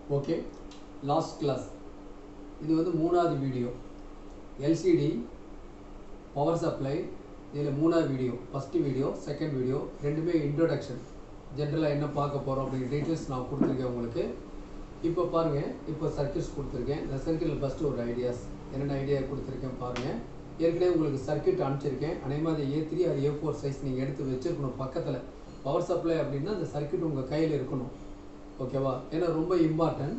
okay last class இது வந்து மூணாவது வீடியோ எல்சிடி பவர் சப்ளை இதில் மூணாவது video first video second video ரெண்டுமே இன்ட்ரோடக்ஷன் ஜென்ரலாக என்ன பார்க்க போகிறோம் அப்படிங்கிற டீட்டெயில்ஸ் நான் கொடுத்துருக்கேன் உங்களுக்கு இப்போ பாருங்கள் இப்போ சர்க்கியூட்ஸ் கொடுத்துருக்கேன் இந்த சர்க்கியூட்டில் ஃபஸ்ட்டு ஒரு ஐடியாஸ் என்னென்ன ஐடியா கொடுத்துருக்கேன் பாருங்கள் ஏற்கனவே உங்களுக்கு சர்க்கியூட் அனுப்பிச்சிருக்கேன் அதே ஏ த்ரீ அது ஏ ஃபோர் சைஸ் நீங்கள் எடுத்து வச்சுருக்கணும் பக்கத்தில் பவர் சப்ளை அப்படின்னா அந்த சர்க்கியூட் உங்கள் கையில் இருக்கணும் ஓகேவா ஏன்னா ரொம்ப இம்பார்ட்டன்ட்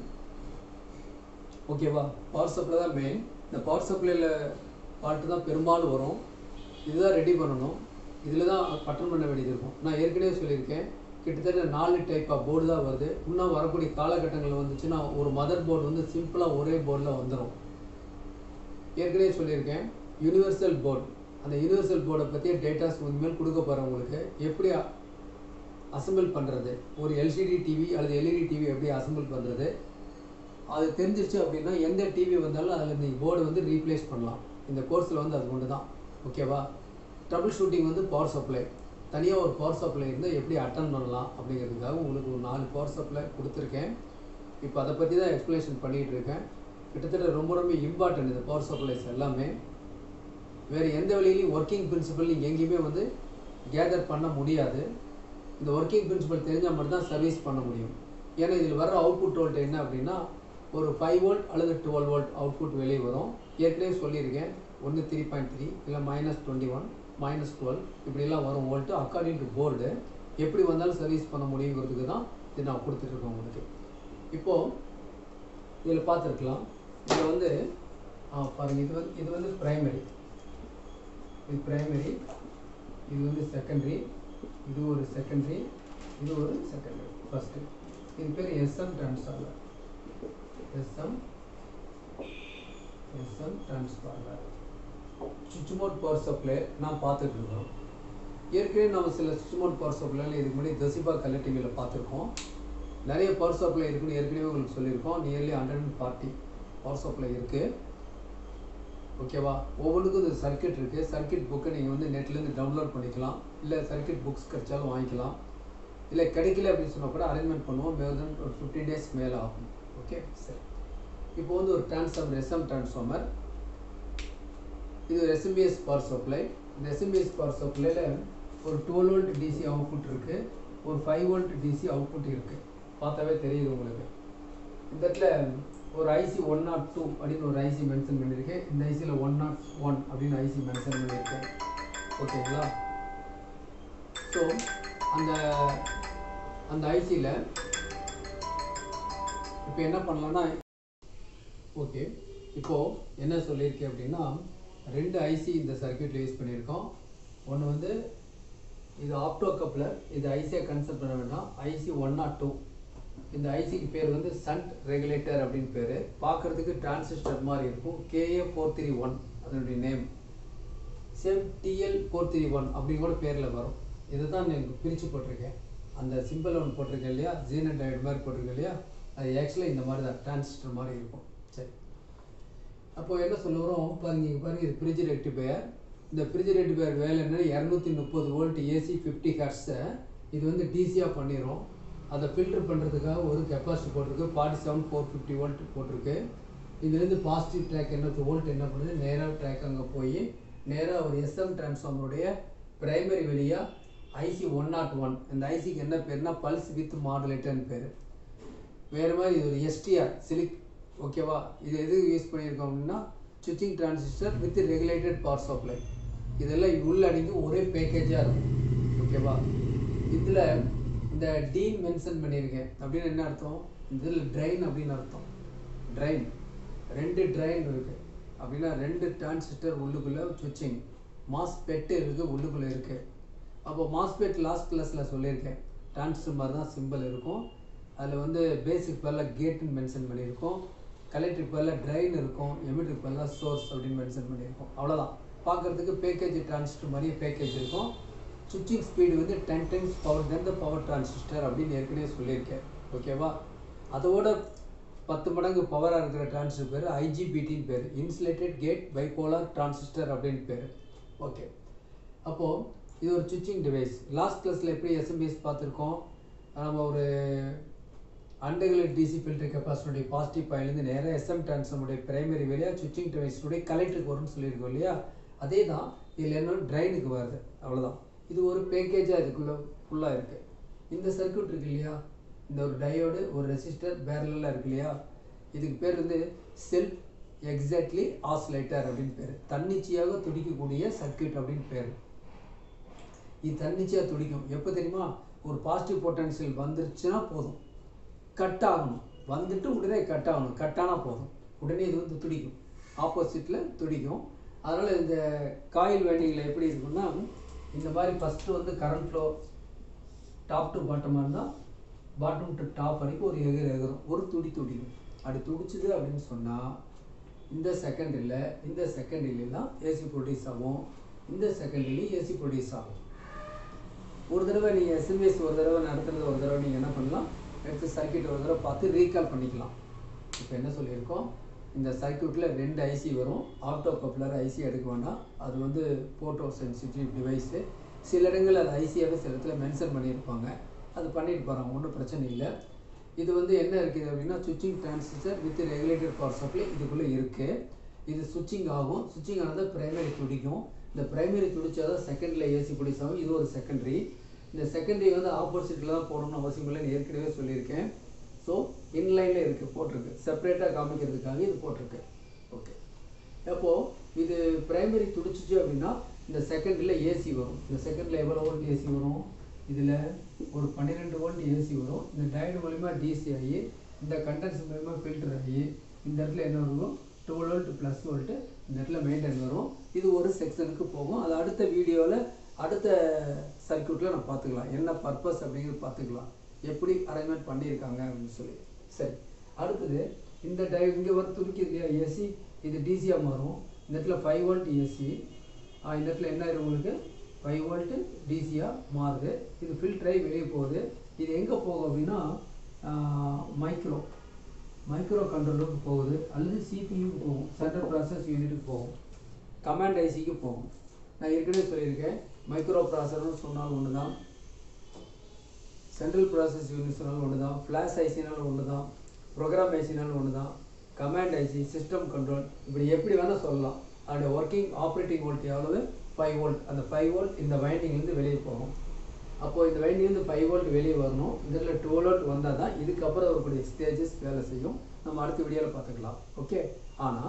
ஓகேவா பவர் சப்ளை தான் மெயின் இந்த பவர் சப்ளையில் பாட்டு தான் பெரும்பாலும் வரும் இதுதான் ரெடி பண்ணணும் இதில் தான் பட்டன் பண்ண வேண்டியது இருக்கும் நான் ஏற்கனவே சொல்லியிருக்கேன் கிட்டத்தட்ட நாலு டைப் ஆஃப் போர்டு தான் வருது இன்னும் வரக்கூடிய காலகட்டங்களில் வந்துச்சுன்னா ஒரு மதர் போர்டு வந்து சிம்பிளாக ஒரே போர்டில் வந்துடும் ஏற்கனவே சொல்லியிருக்கேன் யூனிவர்சல் போர்டு அந்த யூனிவர்சல் போர்டை பற்றிய டேட்டாஸ் இனிமேல் கொடுக்க போகிறேன் உங்களுக்கு எப்படி அசம்பிள் பண்ணுறது ஒரு எல்சிடி டிவி அல்லது எல்இடி டிவி எப்படி அசம்பிள் பண்ணுறது அது தெரிஞ்சிருச்சு அப்படின்னா எந்த டிவி வந்தாலும் அதில் இந்த போர்டு வந்து ரீப்ளேஸ் பண்ணலாம் இந்த கோர்ஸில் வந்து அது ஒன்று தான் ஓகேவா ட்ரபிள் ஷூட்டிங் வந்து பவர் சப்ளை தனியாக ஒரு பவர் சப்ளை இருந்தால் எப்படி அட்டன் பண்ணலாம் அப்படிங்கிறதுக்காக உங்களுக்கு ஒரு நாலு பவர் சப்ளை கொடுத்துருக்கேன் இப்போ அதை பற்றி தான் எக்ஸ்ப்ளனேஷன் பண்ணிகிட்டு இருக்கேன் கிட்டத்தட்ட ரொம்ப ரொம்ப இம்பார்ட்டன்ட் இந்த பவர் சப்ளைஸ் எல்லாமே வேறு எந்த வழியிலையும் ஒர்க்கிங் பிரின்சிபல் நீங்கள் எங்கேயுமே வந்து கேதர் பண்ண முடியாது இந்த ஒர்க்கிங் பிரின்சிபல் தெரிஞ்சால் மட்டும்தான் சர்வீஸ் பண்ண முடியும் ஏன்னா இதில் வர அவுட்புட் வோல்ட் என்ன அப்படின்னா ஒரு ஃபைவ் வோல்ட் அல்லது டுவெல் வோல்ட் அவுட்புட் வெளியே வரும் ஏற்கனவே சொல்லியிருக்கேன் ஒன்று த்ரீ பாயிண்ட் த்ரீ இல்லை minus twenty one minus twelve இப்படிலாம் வரும் வோல்ட்டு அக்கார்டிங் டு போர்டு எப்படி வந்தாலும் சர்வீஸ் பண்ண முடியுங்கிறதுக்கு தான் இது நான் கொடுத்துட்ருக்கேன் உங்களுக்கு இப்போது இதில் பார்த்துருக்கலாம் இதில் வந்து பாருங்கள் இது வந்து இது வந்து ப்ரைமரி இது ப்ரைமரி இது வந்து செகண்டரி இது ஒரு செகண்டரி இது ஒரு செகண்டரி ஃபஸ்ட்டு இது பேர் SM transformer SM SM transformer சுவிட்ச் மோட் பவர் சப்ளை நான் பார்த்துட்டு இருக்கோம் ஏற்கனவே நம்ம சில சுவிட்ச் மோட் பவர் சப்ளைல இதுக்கு முன்னாடி தசிபா கலர் டிவியில் பார்த்துருக்கோம் நிறைய பவர் சப்ளை இருக்குன்னு ஏற்கனவே உங்களுக்கு சொல்லியிருக்கோம் nearly hundred and forty power supply இருக்குது ஓகேவா ஒவ்வொன்றுக்கும் இந்த சர்க்கியூட் இருக்குது சர்க்கியூட் புக்கை நீங்கள் வந்து நெட்லேருந்து டவுன்லோட் பண்ணிக்கலாம் இல்லை சர்க்கியூட் புக்ஸ் கிடைச்சாலும் வாங்கிக்கலாம் இல்லை கிடைக்கல அப்படின்னு சொன்னால் கூட அரேஞ்ச்மெண்ட் பண்ணுவோம் மேல் தென் ஒரு ஃபிஃப்டீன் டேஸ் மேலே ஆகும் ஓகே சரி இப்போ வந்து ஒரு டிரான்ஸ்ஃபார்மர் எஸ்எம் டிரான்ஸ்ஃபார்மர் இது ஒரு எஸ்எம்பிஎஸ் பவர் சப்ளை இந்த எஸ்எம்பிஎஸ் பவர் சப்ளையில் ஒரு டுவெல் வோல்ட் டிசி அவுட்புட் இருக்குது ஒரு ஃபைவ் வோல்ட் டிசி அவுட்புட் இருக்குது பார்த்தாவே தெரியுது உங்களுக்கு இந்த இடத்துல ஒரு ஐசி ஒன் நாட் டூ அப்படின்னு ஒரு ஐசி மென்ஷன் பண்ணியிருக்கேன் இந்த ஐசியில் ஒன் நாட் ஒன் அப்படின்னு ஐசி மென்ஷன் பண்ணியிருக்கேன் ஓகேங்களா ஸோ அந்த அந்த ஐசியில் இப்போ என்ன பண்ணலான்னா ஓகே இப்போது என்ன சொல்லியிருக்கேன் அப்படின்னா ரெண்டு ஐசி இந்த சர்க்கியூட்டில் யூஸ் பண்ணியிருக்கோம் ஒன்று வந்து இது ஆப்டோ கப்ளர் இது ஐசியாக கன்சிடர் பண்ண வேண்டாம் ஐசி ஒன் நாட் டூ இந்த ஐசிக்கு பேர் வந்து சண்ட் ரெகுலேட்டர் அப்படின்னு பேர் பார்க்குறதுக்கு டிரான்சிஸ்டர் மாதிரி இருக்கும் கேஏ ஃபோர் த்ரீ ஒன் அதனுடைய name same TL four three one அப்படின்னு கூட பேரில் வரும் இதை தான் எனக்கு பிரித்து போட்டிருக்கேன் அந்த சிம்பிள் ஒன்று போட்டிருக்கேன் இல்லையா ஜீனட் டயட் மாதிரி போட்டிருக்கேன் இல்லையா அது ஆக்சுவலாக இந்த மாதிரி தான் டிரான்சிஸ்டர் மாதிரி இருக்கும் சரி அப்போது என்ன சொல்ல வரோம் பாருங்க இங்கே பாருங்க இது ஃப்ரிட்ஜ் ரெக்டிஃபையர் இந்த ஃப்ரிட்ஜ் ரெக்டிஃபையர் வேலை என்ன இரநூத்தி முப்பது வோல்ட் ஏசி ஃபிஃப்டி ஹர்ட்ஸை இது வந்து டிசியாக பண்ணிடும் அதை ஃபில்டர் பண்ணுறதுக்காக ஒரு கெப்பாசிட்டி போட்டிருக்கு forty seven four fifty volt போட்டிருக்கு இதுலேருந்து பாசிட்டிவ் ட்ராக் என்ன வோல்ட் என்ன பண்ணுது நேராக ட்ராக் அங்கே போய் நேராக ஒரு எஸ்எம் டிரான்ஸ்ஃபார்மருடைய பிரைமரி வழியாக ஐசி ஒன் நாட் ஒன் இந்த ஐசிக்கு என்ன பேர்னா பல்ஸ் வித் மாடுலேட்டர்னு பேர் வேறு மாதிரி இது ஒரு எஸ்டிஆர் சிலிக் ஓகேவா இது எது யூஸ் பண்ணியிருக்கோம் அப்படின்னா switching transistor with regulated power supply இதெல்லாம் உள்ளடங்கி ஒரே பேக்கேஜாக இருக்கும் ஓகேவா இதில் இந்த டீன் மென்ஷன் பண்ணியிருக்கேன் அப்படின்னு என்ன அர்த்தம் இதில் ட்ரைன் அப்படின்னு அர்த்தம் ட்ரைன் ரெண்டு ட்ரைன் இருக்குது அப்படின்னா ரெண்டு டிரான்சிஸ்டர் உள்ளுக்குள்ளே சுவிச்சிங் மாஸ்பெட்டு இருக்குது உள்ளுக்குள்ளே இருக்குது அப்போ மாஸ்பெட் லாஸ்ட் கிளாஸில் சொல்லியிருக்கேன் டிரான்சிஸ்டர் மாதிரி தான் சிம்பிள் இருக்கும் அதில் வந்து பேசிக் பதில் கேட்டுன்னு மென்ஷன் பண்ணியிருக்கோம் கலெக்ட்ரிக் பதில் ட்ரைன் இருக்கும் எமிட்ரிக் பதில் சோர்ஸ் அப்படின்னு மென்ஷன் பண்ணியிருக்கோம் அவ்வளோதான் பார்க்குறதுக்கு பேக்கேஜ் டிரான்சிஸ்டர் மாதிரியே பேக்கேஜ் இருக்கும் சுவிச்சிங் ஸ்பீடு வந்து ten times power then the power transistor அப்படின்னு ஏற்கனவே சொல்லியிருக்கேன் ஓகேவா அதோட பத்து மடங்கு பவராக இருக்கிற டிரான்சிஸ்டர் பேர் ஐஜிபிடின்னு பேர் இன்சுலேட்டட் கேட் பைபோலார் டிரான்சிஸ்டர் அப்படின்னு பேர் ஓகே அப்போது இது ஒரு சுவிச்சிங் டிவைஸ் லாஸ்ட் கிளாஸில் எப்படி எஸ்எம்பிஎஸ் பார்த்துருக்கோம் நம்ம ஒரு அண்டர்கிரேட் டிசி ஃபில்டர் கெப்பாசிட்டியுடைய பாசிட்டிவ் பாயிலேருந்து நேராக எஸ்எம் டிரான்ஸ்ஃபார்முடைய பிரைமரி வழியாக சுவிட்சிங் டிவைஸுடைய கலெக்டருக்கு வரும்னு சொல்லியிருக்கோம் இல்லையா அதே தான் இதில் என்ன ட்ரைனுக்கு வருது அவ்வளோதான் இது ஒரு பேக்கேஜாக இதுக்குள்ளே ஃபுல்லாக இருக்குது இந்த சர்க்யூட் இருக்கு இல்லையா இந்த ஒரு டயோடு ஒரு ரெசிஸ்டர் பேரலாக இருக்கு இல்லையா இதுக்கு பேர் வந்து செல்ஃப் எக்ஸாக்ட்லி ஆஸ்லைட்டர் அப்படின்னு பேர் தன்னிச்சையாக துடிக்கக்கூடிய சர்க்யூட் அப்படின்னு பேர் இது தன்னிச்சையாக துடிக்கும் எப்போ தெரியுமா ஒரு பாசிட்டிவ் பொட்டன்ஷியல் வந்துருச்சுன்னா போதும் கட் ஆகணும் வந்துட்டு உடனே கட் ஆகணும் கட் ஆனால் போதும் உடனே இது வந்து துடிக்கும் ஆப்போசிட்டில் துடிக்கும் அதனால் இந்த காயில் வைண்டிங்கில் எப்படி இருக்குன்னா இந்த மாதிரி ஃபஸ்ட்டு வந்து கரண்ட் ஃப்ளோ டாப் டு பாட்டமாக இருந்தால் பாட்டம் டு டாப் வரைக்கும் ஒரு எகிர் எகிரும் ஒரு துடி துடிக்கும் அப்படி துடிச்சுது அப்படின்னு சொன்னால் இந்த செகண்டரியில் இந்த செகண்டரிலாம் ஏசி ப்ரொடியூஸ் ஆகும் இந்த செகண்டரிலையும் ஏசி ப்ரொடியூஸ் ஆகும் ஒரு தடவை நீங்கள் எஸ்எம்எஸ் ஒரு தடவை நடத்துறது ஒரு தடவை நீங்கள் என்ன பண்ணலாம் எடுத்து சர்க்கியூட் ஒரு தடவை பார்த்து ரீகால் பண்ணிக்கலாம் இப்போ என்ன சொல்லியிருக்கோம் இந்த சர்க்கியூட்டில் ரெண்டு ஐசி வரும் ஆட்டோ கப்ளர் ஐசி எடுக்க வேண்டாம் அது வந்து போட்டோ சென்சிட்டிவ் டிவைஸு சில இடங்கள் அது ஐசியாகவே சில இடத்துல மென்ஷன் பண்ணியிருப்பாங்க அது பண்ணிட்டு போகிறாங்க ஒன்றும் பிரச்சனை இல்லை இது வந்து என்ன இருக்குது அப்படின்னா சுவிட்சிங் transistor with regulated power supply இதுக்குள்ளே இருக்குது இது சுவிட்சிங் ஆகும் சுவிட்சிங் ஆனது பிரைமரி துடிக்கும் இந்த பிரைமரி துடிச்சாதான் செகண்டரியில் ஏசி ப்ரொடியூஸ் ஆகும் இது ஒரு செகண்டரி இந்த செகண்டரி வந்து ஆப்போசிட்டில் தான் போடணும்னு அவசியம் இல்லைன்னு ஏற்கனவே சொல்லியிருக்கேன் ஸோ இன்லைனில் இருக்குது போட்டிருக்கு செப்பரேட்டாக காமிக்கிறதுக்காக இது போட்டிருக்கு ஓகே அப்போது இது பிரைமரி துடிச்சிச்சு அப்படின்னா இந்த செகண்டில் ஏசி வரும் இந்த செகண்டில் எவ்வளோ வோல்ட் ஏசி வரும் இதில் ஒரு பன்னிரெண்டு வோல்ட் ஏசி வரும் இந்த டயடு மூலிமா டிசி ஆகி இந்த கண்டன்ஸ் மூலிமா ஃபில்டர் ஆகி இந்த இடத்துல என்ன வரும் டுவெல் வோல்ட் ப்ளஸ் வோல்ட்டு இந்த இடத்துல மெயின்டைன் வரும் இது ஒரு செக்ஷனுக்கு போகும் அது அடுத்த வீடியோவில் அடுத்த சர்க்யூட்டில் நம்ம பார்த்துக்கலாம் என்ன பர்பஸ் அப்படிங்கிறது பார்த்துக்கலாம் எப்படி அரேஞ்ச்மெண்ட் பண்ணியிருக்காங்க அப்படின்னு சொல்லி சரி அடுத்தது இந்த டை இங்கே வர துடிக்குது இல்லையா ஏசி இது டிசியாக மாறும் இந்த இடத்துல ஃபைவ் வோல்ட் ஏசி இந்த இடத்துல என்ன ஆயிரும் உங்களுக்கு ஃபைவ் வோல்ட்டு டிசியாக மாறுது இது ஃபில்டர் ஆகி வெளியே போகுது இது எங்கே போகும் அப்படின்னா மைக்ரோ மைக்ரோ கண்ட்ரோலருக்கு போகுது அல்லது சிபியூக்கு போகும் சென்ட்ரல் ப்ராசஸ் யூனிட்டுக்கு போகும் கமாண்ட் ஐசிக்கு போகும் நான் ஏற்கனவே சொல்லியிருக்கேன் மைக்ரோ ப்ராசர்னு சொன்னாலும் ஒன்று தான் சென்ட்ரல் ப்ராசஸ் யூனிட் சொன்னாலும் ஒன்று தான் ஃப்ளாஷ் ஐசினாலும் ஒன்று தான் ப்ரோக்ராம் ஐசினாலும் ஒன்று தான் கமாண்ட் ஐசி சிஸ்டம் கண்ட்ரோல் இப்படி எப்படி வேணால் சொல்லலாம் அதோடைய ஒர்க்கிங் ஆப்ரேட்டிங் வோல்ட் எவ்வளவு ஃபைவ் வோல்ட் அந்த ஃபைவ் வோல்ட் இந்த வைண்டிங்லேருந்து வெளியே போகும் அப்போது இந்த வைண்டிங்லேருந்து ஃபைவ் வோல்ட் வெளியே வரணும் இதில் டூ வோல்ட் வந்தால் தான் இதுக்கப்புறம் வரக்கூடிய ஸ்டேஜஸ் வேலை செய்யும் நம்ம அடுத்த வீடியோவில் பார்த்துக்கலாம் ஓகே ஆனால்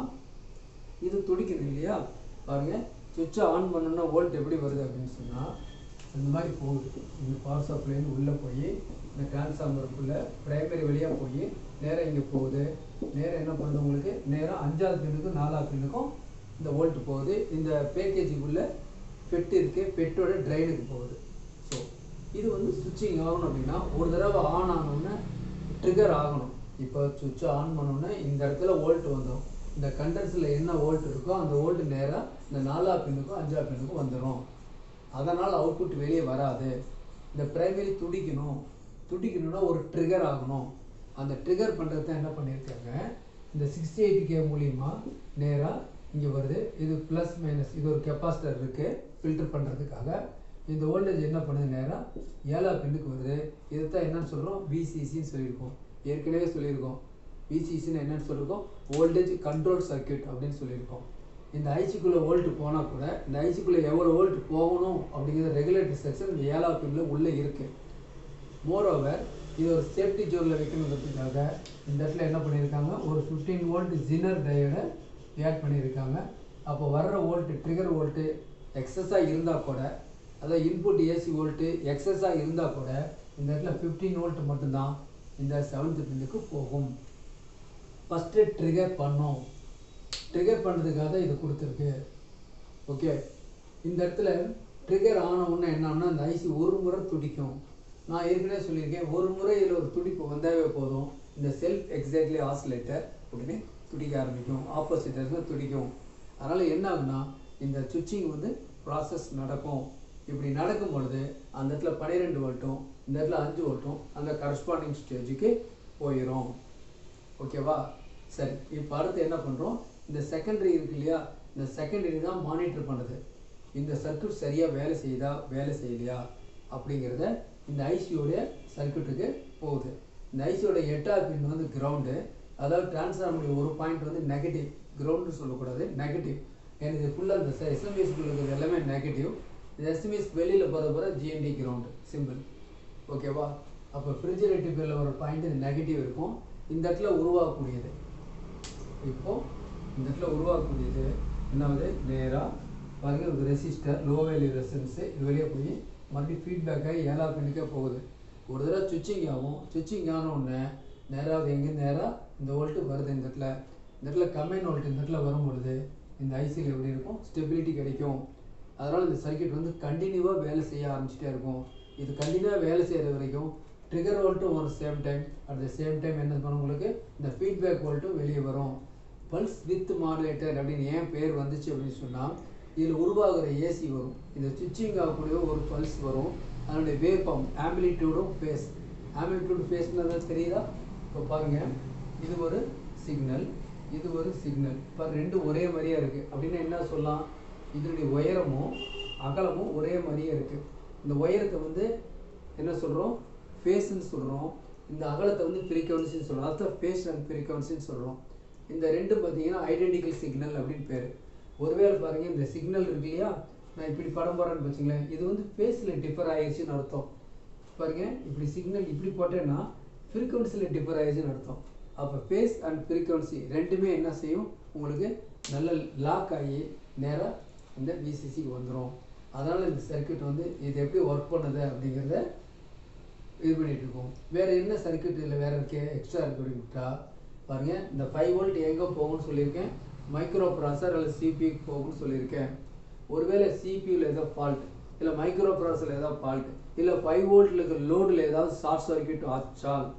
இது துடிக்குது இல்லையா பாருங்கள் சுவிட்சை ஆன் பண்ணணும்னா வோல்ட் எப்படி வருது அப்படின்னு சொன்னால் இந்த மாதிரி போகுது இந்த பவர் சப்ளைன்னு உள்ளே போய் இந்த டிரான்ஸ்ஃபார்மருக்குள்ளே பிரைமரி வழியாக போய் நேராக இங்கே போகுது நேராக என்ன பண்ணுது உங்களுக்கு நேராக அஞ்சாவது பின்னுக்கும் நாலாவது பின்னுக்கும் இந்த வோல்ட் போகுது இந்த பேக்கேஜுக்குள்ளே பெட் இருக்குது பெட்டோட ட்ரைனுக்கு போகுது ஸோ இது வந்து சுவிட்சிங் ஆகணும் அப்படின்னா ஒரு தடவை ஆன் ஆனோடனே ட்ரிகர் ஆகணும் இப்போ சுவிட்சை ஆன் பண்ணோன்னே இந்த இடத்துல வோல்ட் வந்துடும் இந்த கண்டன்ஸில் என்ன வோல்ட் இருக்கோ அந்த வோல்ட் நேராக இந்த நாலா பின்னுக்கும் அஞ்சா பின்னுக்கும் வந்துடும் அதனால் அவுட்புட் வெளியே வராது இந்த பிரைமரி துடிக்கணும் துடிக்கணும்னா ஒரு ட்ரிகர் ஆகணும் அந்த ட்ரிகர் பண்ணுறது தான் என்ன பண்ணியிருக்காங்க இந்த சிக்ஸ்டி எயிட் கே மூலிமா நேராக இங்கே வருது இது ப்ளஸ் மைனஸ் இது ஒரு கெப்பாசிட்டர் இருக்குது ஃபில்டர் பண்ணுறதுக்காக இந்த வோல்டேஜ் என்ன பண்ணுது நேராக ஏழா பின்னுக்கு வருது இது தான் என்னன்னு சொல்கிறோம் விசிசின்னு சொல்லியிருக்கோம் ஏற்கனவே சொல்லியிருக்கோம் விசிசின்னு என்னன்னு சொல்லியிருக்கோம் வோல்டேஜ் கண்ட்ரோல் சர்க்யூட் அப்படின்னு சொல்லியிருக்கோம் இந்த ஐசிக்குள்ளே வோல்ட் போனால் கூட இந்த ஐசிக்குள்ளே எவ்வளோ வோல்ட் போகணும் அப்படிங்கிற ரெகுலேட்டர் செக்ஷன் இந்த ஏழாவது பின்னில் உள்ளே இருக்குது மோரோவர் இது ஒரு சேஃப்டி ஜோனில் வைக்கணுங்கிறதுக்காக இந்த இடத்துல என்ன பண்ணியிருக்காங்க ஒரு ஃபிஃப்டீன் வோல்ட் ஜின்னர் டயோடை ஆட் பண்ணியிருக்காங்க அப்போ வர்ற வோல்ட்டு ட்ரிகர் வோல்ட்டு எக்ஸஸாக இருந்தால் கூட அதாவது இன்புட் ஏசி வோல்ட்டு எக்ஸஸாக இருந்தால் கூட இந்த இடத்துல ஃபிஃப்டீன் வோல்ட் மட்டும்தான் இந்த செவன்த் பின்னுக்கு போகும் ஃபஸ்ட்டு ட்ரிகர் பண்ணோம் ட்ரிகர் பண்ணுறதுக்காக தான் இது கொடுத்துருக்கு ஓகே இந்த இடத்துல ட்ரிகர் ஆன உடனே என்னன்னா இந்த ஐசி ஒரு முறை துடிக்கும் நான் ஏற்கனவே சொல்லியிருக்கேன் ஒரு முறை இதில் ஒரு துடிப்பு வந்தாவே போதும் இந்த செல்ஃப் எக்ஸாக்ட்லி ஆசிலேட்டர் உடனே துடிக்க ஆரம்பிக்கும் ஆப்போசிட்டர்ஸ் துடிக்கும் அதனால் என்ன ஆகுனா இந்த சுவிட்சிங் வந்து ப்ராசஸ் நடக்கும் இப்படி நடக்கும் பொழுது அந்த இடத்துல பன்னிரெண்டு வோல்ட்டும் இந்த இடத்துல அஞ்சு வோல்ட்டும் அந்த கரஸ்பாண்டிங் ஸ்டேஜுக்கு போயிடும் ஓகேவா சரி இப்போ அடுத்து என்ன பண்ணுறோம் இந்த செகண்டரி இருக்கு இல்லையா இந்த செகண்டரி தான் மானிட்டர் பண்ணுது இந்த சர்க்யூட் சரியாக வேலை செய்யுதா வேலை செய்யலையா அப்படிங்கிறத இந்த ஐசியோடைய சர்க்யூட்டுக்கு போகுது இந்த ஐசியோட எட்டாவது பின் வந்து கிரவுண்டு அதாவது டிரான்ஸ்ஃபார்மருடைய ஒரு பாயிண்ட் வந்து நெகட்டிவ் கிரவுண்டுன்னு சொல்லக்கூடாது நெகட்டிவ் எனக்கு இது ஃபுல்லாக இந்த எஸ்எம்எஸ்க்குள்ள இருக்கிறது எல்லாமே நெகட்டிவ் இந்த எஸ்எம்எஸ் வெளியில் போகிற போகிற ஜிஎன்டி கிரவுண்டு சிம்பிள் ஓகேவா அப்போ ஃப்ரிட்ஜ் ரெட்டிஃபைல ஒரு பாயிண்ட் இது நெகட்டிவ் இருக்கும் இந்த இடத்துல உருவாகக்கூடியது இப்போ இந்த இடத்துல உருவாக்கக்கூடியது என்னாவது நேராக பாருங்க ஒரு ரெசிஸ்டர் லோ வேல்யூ ரெசிஸ்டன்ஸு இது வெளியே போய் மறுபடியும் ஃபீட்பேக்காக ஏழா பின்னுக்கே போகுது ஒரு தடவை சுவிட்சிங் ஆகும் சுவிட்சிங் ஆன உடனே நேராக எங்கே நேராக இந்த வோல்ட்டு வருது இந்த இடத்துல இந்த இடத்துல கம்பைன் வோல்ட் இந்த இடத்துல வரும் பொழுது இந்த ஐசியில் எப்படி இருக்கும் ஸ்டெபிலிட்டி கிடைக்கும் அதனால் இந்த சர்க்யூட் வந்து கண்டினியூவாக வேலை செய்ய ஆரம்பிச்சிட்டே இருக்கும் இது கண்டினியூவாக வேலை செய்கிற வரைக்கும் ட்ரிகர் வோல்ட்டும் ஒரு same time at the same time என்ன பண்ணும் உங்களுக்கு இந்த ஃபீட்பேக் வோல்ட்டும் வெளியே வரும் பல்ஸ் வித் மாடுலேட்டர் அப்படின்னு ஏன் பேர் வந்துச்சு அப்படின்னு சொன்னால் இதில் உருவாகிற ஏசி வரும் இந்த சுவிட்சிங் ஆகக்கூடிய ஒரு பல்ஸ் வரும் அதனுடைய வேவ் ஃபார்ம் ஆம்பிளிடியூடும் ஃபேஸ் ஆம்பிளிடியூட் ஃபேஸ்னு தெரியுதா இப்போ பாருங்கள் இது ஒரு சிக்னல் இது ஒரு சிக்னல் இப்போ ரெண்டும் ஒரே மாதிரியே இருக்குது அப்படின்னா என்ன சொல்லலாம் இதனுடைய உயரமும் அகலமும் ஒரே மாதிரியே இருக்குது இந்த உயரத்தை வந்து என்ன சொல்கிறோம் ஃபேஸ்ன்னு சொல்கிறோம் இந்த அகலத்தை வந்து ஃப்ரீக்வன்சின்னு சொல்கிறோம் அதான் ஃபேஸ் அண்ட் ஃப்ரீக்வன்சின்னு சொல்கிறோம் இந்த ரெண்டும் பார்த்தீங்கன்னா ஐடென்டிக்கல் சிக்னல் அப்படின்னு பேர் ஒருவேளை பாருங்கள் இந்த சிக்னல் இருக்கு இல்லையா நான் இப்படி படம் போடுறேன்னு வச்சுங்களேன் இது வந்து ஃபேஸில் டிஃபர் ஆயிடுச்சுன்னு அர்த்தம் பாருங்க இப்படி சிக்னல் இப்படி போட்டேன்னா ஃப்ரீக்வன்சியில் டிஃபர் ஆயிடுச்சுன்னு அர்த்தம் அப்போ ஃபேஸ் அண்ட் ஃப்ரீக்வன்சி ரெண்டுமே என்ன செய்யும் உங்களுக்கு நல்ல லாக் ஆகி நேராக இந்த விசிசிக்கு வந்துடும் அதனால் இந்த சர்க்யூட் வந்து இது எப்படி ஒர்க் பண்ணுது அப்படிங்கிறத இது பண்ணிட்டு இருக்கோம் வேறு என்ன சர்க்யூட் இதில் வேறு இருக்கே எக்ஸ்ட்ரா இருக்கு அப்படின்ட்டா பாருங்க இந்த ஃபைவ் வோல்ட் எங்கே போகும்னு சொல்லியிருக்கேன் மைக்ரோ ப்ராசர் அல்லது சிபிக்கு போகும்னு சொல்லியிருக்கேன் ஒருவேளை சிபியில் ஏதோ ஃபால்ட் இல்லை மைக்ரோ ப்ராசரில் ஏதாவது ஃபால்ட் இல்லை ஃபைவ் வோல்ட்டில் இருக்கிற லோடில் ஏதாவது ஷார்ட் சர்க்யூட் ஆச்சால்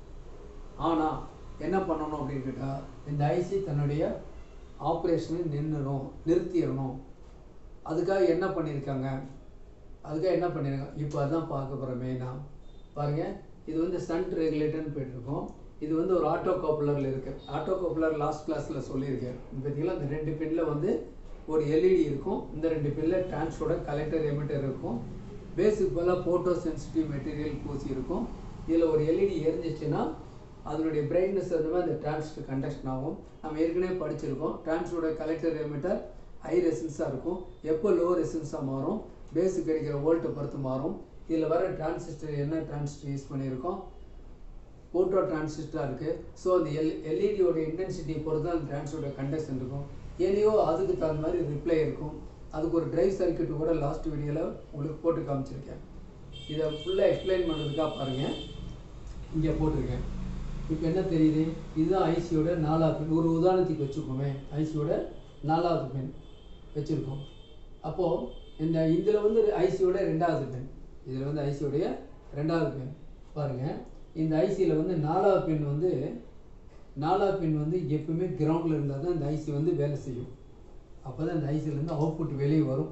ஆனால் என்ன பண்ணணும் அப்படின்னு கேட்டால் இந்த ஐசி தன்னுடைய ஆப்ரேஷனை நின்றுடும் நிறுத்திடணும் அதுக்காக என்ன பண்ணியிருக்காங்க அதுக்காக என்ன பண்ணியிருக்காங்க இப்போ அதான் பார்க்க போகிறோம் மெயினாக பாருங்கள் இது வந்து சன்ட் ரெகுலேட்டர்னு போயிட்டுருக்கோம் இது வந்து ஒரு ஆட்டோ காப்புலரில் இருக்குது ஆட்டோ காப்புலர் லாஸ்ட் கிளாஸில் சொல்லியிருக்கேன் பார்த்தீங்களா இந்த ரெண்டு பின்னில் வந்து ஒரு எல்இடி இருக்கும் இந்த ரெண்டு பின்னில் டிரான்ஸ்டோட கலெக்டர் எமிட்டர் இருக்கும் பேசிக் போல் ஃபோட்டோ சென்சிட்டிவ் மெட்டீரியல் பூசி இருக்கும் இதில் ஒரு எல்இடி எரிஞ்சிச்சுன்னா அதனுடைய பிரைட்னஸ் அந்த மாதிரி அந்த டிரான்ஸ்டர் கண்டக்ஷன் ஆகும் நம்ம ஏற்கனவே படிச்சிருக்கோம் டிரான்ஸ்டரோட கலெக்டர் எமிட்டர் ஹை ரெசின்ஸாக இருக்கும் எப்போ லோ ரெசின்ஸாக மாறும் பேஸுக்கு கிடைக்கிற வோல்ட்டை பொறுத்து மாறும் இதில் வர டிரான்சிஸ்டர் என்ன டிரான்சிஸ்டர் யூஸ் பண்ணியிருக்கோம் ஃபோட்டோ டிரான்சிஸ்டராக இருக்குது ஸோ அந்த எல் எல்இடியோட இன்டென்சிட்டி பொறுத்து தான் அந்த டிரான்சிஸ்டரோட கண்டக்ஷன் இருக்கும் ஏனையோ அதுக்கு தகுந்த மாதிரி ரிப்ளை இருக்கும் அதுக்கு ஒரு டிரைவ் சர்க்யூட் கூட லாஸ்ட் வீடியோவில் உங்களுக்கு போட்டு காமிச்சிருக்கேன் இதை ஃபுல்லாக எக்ஸ்பிளைன் பண்ணுறதுக்காக பாருங்கள் இங்கே போட்டிருக்கேன் இப்போ என்ன தெரியுது இதுதான் ஐசியோட நாலாவது பின் ஒரு உதாரணத்துக்கு வச்சுக்கோமே ஐசியோட நாலாவது பின் வச்சுருக்கோம் அப்போது இந்த இதில் வந்து ஐசியோட ரெண்டாவது பின் இதில் வந்து ஐசியோடைய ரெண்டாவது பின் பாருங்கள் இந்த ஐசியில் வந்து நாலாவது பின் வந்து நாலாவது பின் வந்து எப்பவுமே கிரவுண்டில் இருந்தால் தான் இந்த ஐசி வந்து வேலை செய்யும் அப்போ தான் இந்த ஐசிலேருந்து அவுட்புட் வெளியே வரும்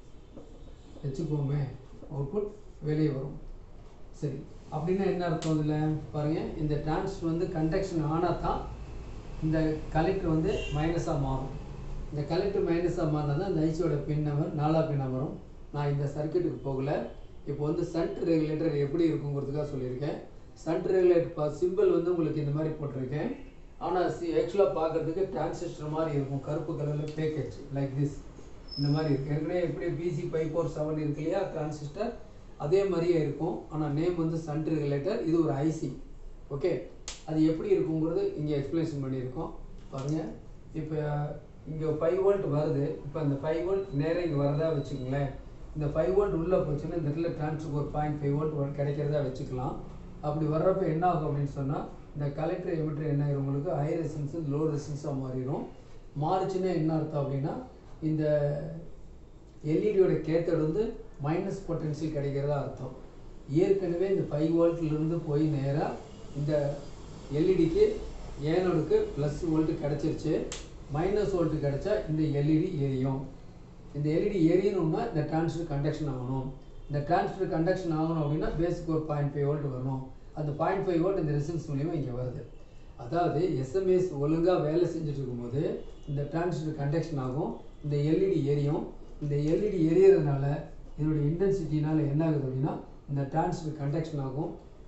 வச்சுக்கோமே அவுட்புட் வெளியே வரும் சரி அப்படின்னா என்ன அர்த்தம் இதில் பாருங்கள் இந்த டிரான்ஸ்ஃபர் வந்து கண்டக்ஷன் ஆனால் தான் இந்த கலெக்டர் வந்து மைனஸாக மாறும் இந்த கலெக்டர் மைனஸாக மாறினா தான் இந்த ஐசியோட பின் நம்பர் நாலா பின் நம்பரும் நான் இந்த சர்க்கியூட்டுக்கு போகல இப்போ வந்து சன்ட் ரெகுலேட்டர் எப்படி இருக்குங்கிறதுக்காக சொல்லியிருக்கேன் சன்ட் ரெகுலேட்டர் சிம்பிள் வந்து உங்களுக்கு இந்த மாதிரி போட்டிருக்கேன் ஆனால் சி ஆக்சுவலாக பார்க்குறதுக்கு டிரான்சிஸ்டர் மாதிரி இருக்கும் கருப்பு கலரில் பேக்கேஜ் லைக் திஸ் இந்த மாதிரி இருக்குது ஏற்கனவே எப்படி பிசி ஃபைவ் ஃபோர் செவன் இருக்கு இல்லையா டிரான்சிஸ்டர் அதே மாதிரியே இருக்கும் ஆனால் நேம் வந்து சன்ட் ரெகுலேட்டர் இது ஒரு ஐசி ஓகே அது எப்படி இருக்குங்கிறது இங்கே எக்ஸ்பிளேஷன் பண்ணியிருக்கோம் பாருங்கள் இப்போ இங்கே ஃபைவ் வோல்ட் வருது இப்போ அந்த ஃபைவ் வோல்ட் நேராக இங்கே வரதா வச்சுக்கோங்களேன் இந்த ஃபைவ் வோல்ட் உள்ளே போச்சுன்னா இந்த இடத்துல டிரான்ஸ்ஃபர் ஒரு பாயிண்ட் ஃபைவ் வோல்ட் கிடைக்கிறதா வச்சுக்கலாம் அப்படி வர்றப்ப என்ன ஆகும் அப்படின்னு சொன்னால் இந்த கலெக்டர் எமிட்டர் என்ன ஆயிரும் உங்களுக்கு ஹை ரெசின்ஸ் லோ ரெசின்ஸாக மாறிடும் மாறுச்சுன்னா என்ன அர்த்தம் அப்படின்னா இந்த எல்இடியோட கேத்தட் வந்து மைனஸ் பொட்டன்ஷியல் கிடைக்கிறதா அர்த்தம் ஏற்கனவே இந்த ஃபைவ் வோல்ட்லேருந்து போய் நேராக இந்த எல்இடிக்கு ஏனோடுக்கு ப்ளஸ் வோல்ட்டு கிடச்சிருச்சு மைனஸ் வோல்ட்டு கிடச்சா இந்த எல்இடி எரியும் இந்த எல்இடி எரியணும்னா இந்த டிரான்ஸ்ஃபர் கண்டக்ஷன் ஆகணும் இந்த டிரான்ஸ்ஃபர் கண்டக்ஷன் ஆகணும் அப்படின்னா பேஸுக்கு ஒரு பாயிண்ட் ஃபைவ் வோல்ட் வரணும் அந்த பாயிண்ட் ஃபைவ் வோல்ட் இந்த ரெசிஸ்டன்ஸ் மூலியமாக இங்கே வருது அதாவது எஸ்எம்எஸ் ஒழுங்காக வேலை செஞ்சுட்டு இருக்கும்போது இந்த டிரான்ஸ்ஃபர் கண்டக்ஷன் ஆகும் இந்த எல்இடி எரியும் இந்த எல்இடி எரியறதுனால இதனுடைய இன்டென்சிட்டினால என்ன ஆகுது அப்படின்னா இந்த டிரான்ஸ்ஃபர் கண்டக்ஷன் ஆகும்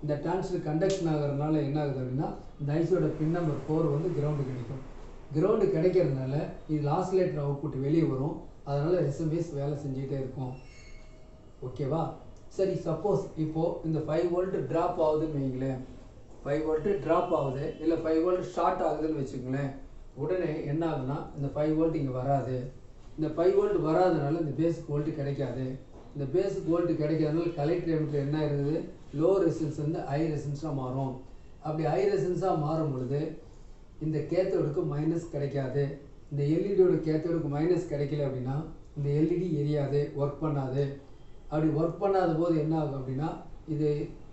இந்த டிரான்ஸ்ஃபர் கண்டக்ஷன் ஆகிறதுனால என்ன ஆகுது அப்படின்னா இந்த ஐசியோட பின் நம்பர் ஃபோர் வந்து கிரவுண்டு கிடைக்கும் கிரவுண்டு கிடைக்கிறதுனால இது ஆசிலேட்டர் அவுட்புட் வெளியே வரும் அதனால் எஸ்எம்எஸ் வேலை செஞ்சுக்கிட்டே இருக்கும் ஓகேவா சரி சப்போஸ் இப்போது இந்த ஃபைவ் வோல்ட் ட்ராப் ஆகுதுன்னு வைங்களேன் ஃபைவ் வோல்ட்டு ட்ராப் ஆகுது இல்லை ஃபைவ் வோல்ட் ஷார்ட் ஆகுதுன்னு வச்சுக்கோங்களேன் உடனே என்ன ஆகுதுன்னா இந்த ஃபைவ் வோல்ட் இங்கே வராது இந்த ஃபைவ் வோல்ட் வராதனால இந்த பேசிக் வோல்ட் கிடைக்காது இந்த பேசிக் வோல்ட் கிடைக்காதனால கலெக்டர் எமிட்டர் என்ன இருக்குது லோ ரெசிஸ்டன்ஸ் வந்து ஹை ரெசிஸ்டன்ஸாக மாறும் அப்படி ஹை ரெசிஸ்டன்ஸாக மாறும் பொழுது இந்த கேத்தோடுக்கு மைனஸ் கிடைக்காது இந்த எல்இடியோட கேத்தோடுக்கு மைனஸ் கிடைக்கல அப்படின்னா இந்த எல்இடி எரியாது ஒர்க் பண்ணாது அப்படி ஒர்க் பண்ணாத போது என்ன ஆகும் அப்படின்னா இது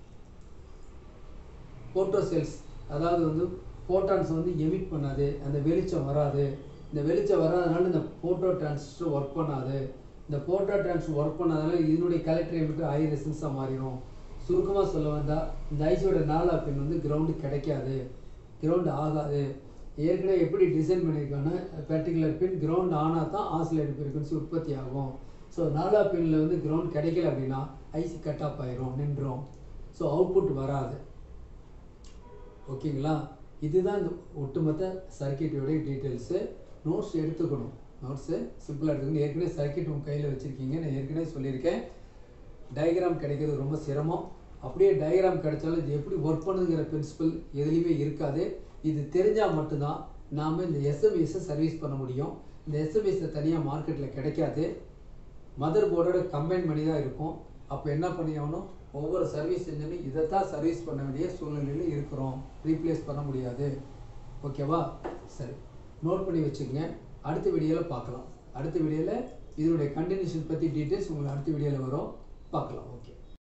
போட்டோ செல்ஸ் அதாவது வந்து ஃபோட்டான்ஸ் வந்து எமிட் பண்ணாது அந்த வெளிச்சம் வராது இந்த வெளிச்சம் வராதனால இந்த ஃபோட்டோ டிரான்சிஸ்டர் ஒர்க் பண்ணாது இந்த ஃபோட்டோ டிரான்சிஸ்டர் ஒர்க் பண்ணாதனால இதனுடைய கலெக்டர் எமிட்டு ஹை ரெசிஸ்டன்ஸாக மாறிடும் சுருக்கமாக சொல்ல வந்தால் இந்த ஐசியோட நாலா பின் வந்து கிரவுண்டு கிடைக்காது கிரவுண்ட் ஆகாது ஏற்கனவே எப்படி டிசைன் பண்ணியிருக்காங்கன்னா பர்டிகுலர் பின் கிரவுண்ட் ஆனால் தான் ஆசிலேட்டர் ஃப்ரீக்வன்சி உற்பத்தி ஆகும் ஸோ நாலா பின்னில் வந்து கிரவுண்ட் கிடைக்கல அப்படின்னா ஐசி கட் ஆஃப் ஆயிரும் நின்றோம் ஸோ அவுட்புட் வராது ஓகேங்களா இதுதான் இந்த ஒட்டுமொத்த சர்க்கியூட்டோடைய டீட்டெயில்ஸு நோட்ஸ் எடுத்துக்கணும் நோட்ஸு சிம்பிளாக எடுத்துக்கணும் ஏற்கனவே சர்க்கியூட் உங்கள் கையில் வச்சுருக்கீங்க நான் ஏற்கனவே சொல்லியிருக்கேன் டயக்ராம் கிடைக்கிறது ரொம்ப சிரமம் அப்படியே டயக்ராம் கிடைச்சாலும் இது எப்படி ஒர்க் பண்ணுங்கிற பிரின்சிபல் எதுலேயுமே இருக்காது இது தெரிஞ்சால் மட்டும்தான் நாம் இந்த எஸ்எம்எஸை சர்வீஸ் பண்ண முடியும் இந்த எஸ்எம்எஸை தனியாக மார்க்கெட்டில் கிடைக்காது மதர் போர்டோட கம்பைன் பண்ணி தான் இருக்கும் அப்போ என்ன பண்ணி ஆகணும் ஒவ்வொரு சர்வீஸ் செஞ்சனும் இதை தான் சர்வீஸ் பண்ண வேண்டிய சூழ்நிலையில் இருக்கிறோம் ரீப்ளேஸ் பண்ண முடியாது ஓகேவா சரி நோட் பண்ணி வச்சுக்கங்க அடுத்த வீடியோவில் பார்க்கலாம் அடுத்த வீடியோவில் இதனுடைய கண்டினியூஷன் பற்றி டீட்டெயில்ஸ் உங்களுக்கு அடுத்த வீடியோவில் வரும் பார்க்கலாம்